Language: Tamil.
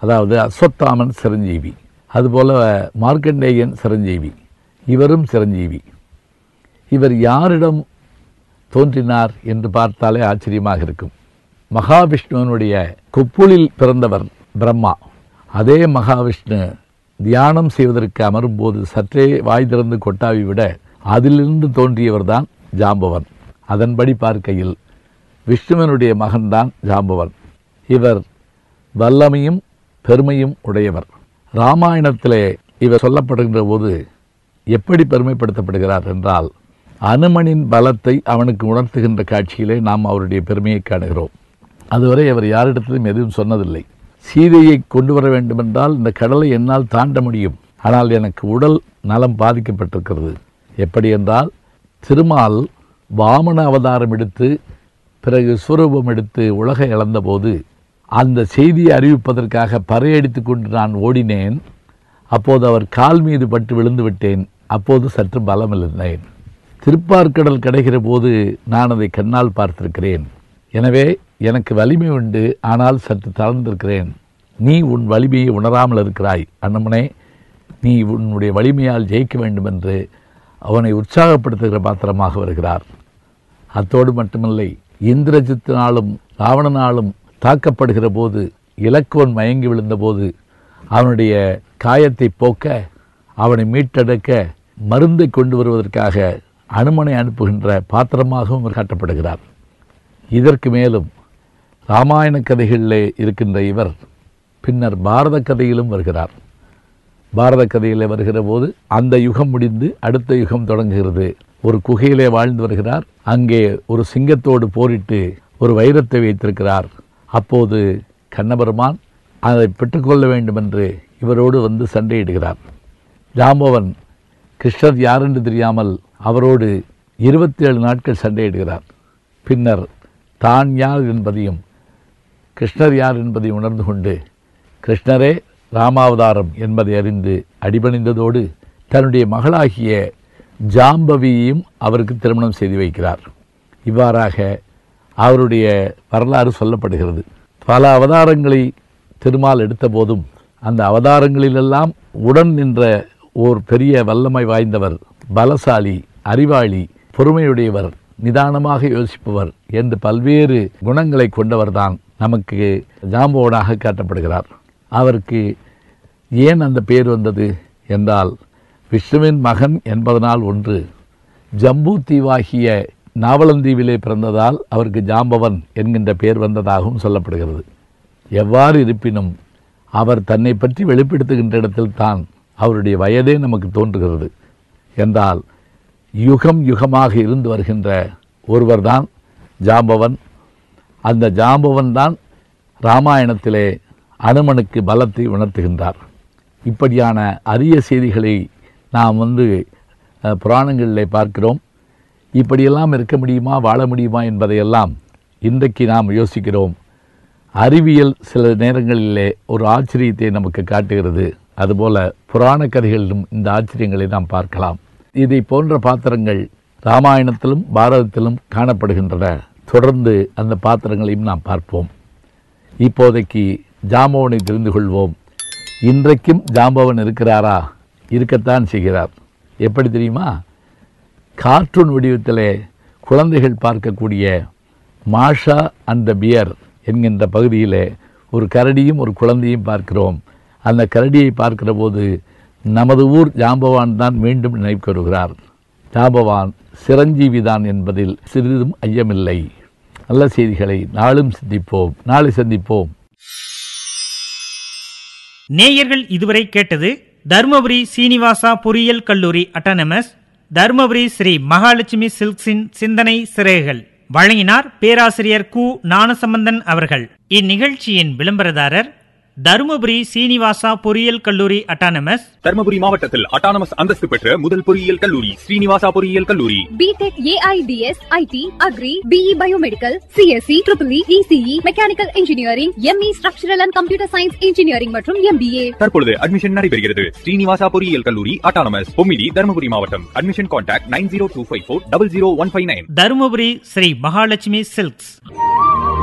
அதாவது அஸ்வத்தாமன் சிரஞ்சீவி அதுபோல மார்க்கண்டேயன் சிரஞ்சீவி இவரும் சிரஞ்சீவி இவர் யாரிடம் தோன்றினார் என்று பார்த்தாலே ஆச்சரியமாக இருக்கும் மகாவிஷ்ணுவனுடைய கொப்புளில் பிறந்தவர் பிரம்மா அதே மகாவிஷ்ணு தியானம் செய்வதற்கு அமரும்போது சற்றே வாய் திறந்து கொட்டாவி விட அதிலிருந்து தோன்றியவர்தான் ஜாம்பவன் அதன்படி பார்க்கையில் விஷ்ணுவனுடைய மகன்தான் ஜாம்பவன் இவர் வல்லமையும் பெருமையும் உடையவர் ராமாயணத்திலே இவர் சொல்லப்படுகின்ற போது எப்படி பெருமைப்படுத்தப்படுகிறார் என்றால் அனுமனின் பலத்தை அவனுக்கு உணர்த்துகின்ற காட்சியிலே நாம் அவருடைய பெருமையை காணுகிறோம் அதுவரை அவர் யாரிடத்திலும் எதுவும் சொன்னதில்லை சீதையை கொண்டு வர வேண்டுமென்றால் இந்த கடலை என்னால் தாண்ட முடியும் ஆனால் எனக்கு உடல் நலம் பாதிக்கப்பட்டிருக்கிறது எப்படி என்றால் திருமால் வாமன அவதாரம் எடுத்து பிறகு சுரூபம் எடுத்து உலகை இழந்தபோது அந்த செய்தியை அறிவிப்பதற்காக பறையடித்து கொண்டு நான் ஓடினேன் அப்போது அவர் கால் மீது பட்டு விழுந்து விட்டேன் அப்போது சற்று பலமிருந்தேன் திருப்பார்க்கடல் கிடைக்கிற போது நான் அதை கண்ணால் பார்த்திருக்கிறேன் எனவே எனக்கு வலிமை உண்டு ஆனால் சற்று தளர்ந்திருக்கிறேன் நீ உன் வலிமையை உணராமல் இருக்கிறாய் அண்ணமனே நீ உன்னுடைய வலிமையால் ஜெயிக்க வேண்டும் என்று அவனை உற்சாகப்படுத்துகிற பாத்திரமாக வருகிறார் அத்தோடு மட்டுமில்லை இந்திரஜித்தினாலும் ராவணனாலும் தாக்கப்படுகிற போது இலக்குவன் மயங்கி விழுந்தபோது அவனுடைய காயத்தை போக்க அவனை மீட்டெடுக்க மருந்தை கொண்டு வருவதற்காக அனுமனை அனுப்புகின்ற பாத்திரமாகவும் இவர் காட்டப்படுகிறார் இதற்கு மேலும் ராமாயண கதைகளிலே இருக்கின்ற இவர் பின்னர் பாரத கதையிலும் வருகிறார் பாரத கதையில் வருகிற போது அந்த யுகம் முடிந்து அடுத்த யுகம் தொடங்குகிறது ஒரு குகையிலே வாழ்ந்து வருகிறார் அங்கே ஒரு சிங்கத்தோடு போரிட்டு ஒரு வைரத்தை வைத்திருக்கிறார் அப்போது கண்ணபெருமான் அதை பெற்றுக்கொள்ள வேண்டும் என்று இவரோடு வந்து சண்டையிடுகிறார் ஜாம்பவன் கிருஷ்ணர் யார் என்று தெரியாமல் அவரோடு இருபத்தி ஏழு நாட்கள் சண்டையிடுகிறார் பின்னர் தான் யார் என்பதையும் கிருஷ்ணர் யார் என்பதை உணர்ந்து கொண்டு கிருஷ்ணரே ராமாவதாரம் என்பதை அறிந்து அடிபணிந்ததோடு தன்னுடைய மகளாகிய ஜாம்பவியையும் அவருக்கு திருமணம் செய்து வைக்கிறார் இவ்வாறாக அவருடைய வரலாறு சொல்லப்படுகிறது பல அவதாரங்களை திருமால் எடுத்தபோதும் அந்த அவதாரங்களிலெல்லாம் உடன் நின்ற ஓர் பெரிய வல்லமை வாய்ந்தவர் பலசாலி அறிவாளி பொறுமையுடையவர் நிதானமாக யோசிப்பவர் என்று பல்வேறு குணங்களை கொண்டவர்தான் நமக்கு ஜாம்பவனாக காட்டப்படுகிறார் அவருக்கு ஏன் அந்த பேர் வந்தது என்றால் விஷ்ணுவின் மகன் என்பதனால் ஒன்று ஜம்பு தீவாகிய நாவலந்தீவிலே பிறந்ததால் அவருக்கு ஜாம்பவன் என்கின்ற பெயர் வந்ததாகவும் சொல்லப்படுகிறது எவ்வாறு இருப்பினும் அவர் தன்னை பற்றி வெளிப்படுத்துகின்ற இடத்தில் தான் அவருடைய வயதே நமக்கு தோன்றுகிறது என்றால் யுகம் யுகமாக இருந்து வருகின்ற ஒருவர்தான் ஜாம்பவன் அந்த ஜாம்பவன் தான் ராமாயணத்திலே அனுமனுக்கு பலத்தை உணர்த்துகின்றார் இப்படியான அரிய செய்திகளை நாம் வந்து அஹ், புராணங்களிலே பார்க்கிறோம் இப்படியெல்லாம் இருக்க முடியுமா வாழ முடியுமா என்பதையெல்லாம் இன்றைக்கு நாம் யோசிக்கிறோம் அறிவியல் சில நேரங்களிலே ஒரு ஆச்சரியத்தை நமக்கு காட்டுகிறது அதுபோல புராண கதைகளிலும் இந்த ஆச்சரியங்களை நாம் பார்க்கலாம் இதை போன்ற பாத்திரங்கள் ராமாயணத்திலும் பாரதத்திலும் காணப்படுகின்றன தொடர்ந்து அந்த பாத்திரங்களையும் நாம் பார்ப்போம் இப்போதைக்கு ஜாம்பவனை தெரிந்து கொள்வோம் இன்றைக்கும் ஜாம்பவன் இருக்கிறாரா இருக்கத்தான் செய்கிறார் எப்படி தெரியுமா கார்ட்டூன் வடிவத்திலே குழந்தைகள் பார்க்கக்கூடிய மாஷா அண்ட் த பியர் என்கின்ற பகுதியிலே ஒரு கரடியும் ஒரு குழந்தையும் பார்க்கிறோம் அந்த கரடியை பார்க்கிற போது நமது ஊர் ஜாம்பவான் தான் மீண்டும் நினைவுக்கு வருகிறார் ஜாம்பவான் சிரஞ்சீவி தான் என்பதில் சிறிதும் ஐயமில்லை நல்ல செய்திகளை நாளும் சிந்திப்போம் நாளை சந்திப்போம் நேயர்கள் இதுவரை கேட்டது தருமபுரி சீனிவாசா பொறியியல் கல்லூரி அட்டானமஸ் தருமபுரி ஸ்ரீ மகாலட்சுமி சில்க்ஸின் சிந்தனை சிறைகள் வழங்கினார் பேராசிரியர் கு ஞானசம்பந்தன் அவர்கள் இந்நிகழ்ச்சியின் விளம்பரதாரர் தருமபுரி சீனிவாசா பொறியியல் கல்லூரி அட்டானமஸ் தர்மபுரி மாவட்டத்தில் அட்டானமஸ் அந்தஸ்து பெற்ற முதல் பொறியியல் கல்லூரி ஸ்ரீனிவாசா பொறியியல் கல்லூரி BTech AIDS IT agri BE biomedical CSC triple ECE mechanical engineering ME structural and computer science engineering மற்றும் எம்பிஏ தற்பொழுது அட்மிஷன் நடைபெறுகிறது ஸ்ரீனிவாசா பொறியியல் கல்லூரி அட்டானமஸ் பொம்மிடி தர்மபுரி மாவட்டம் admission contact nine zero two five four double zero one five nine Dharmapuri Sri Mahalakshmi silks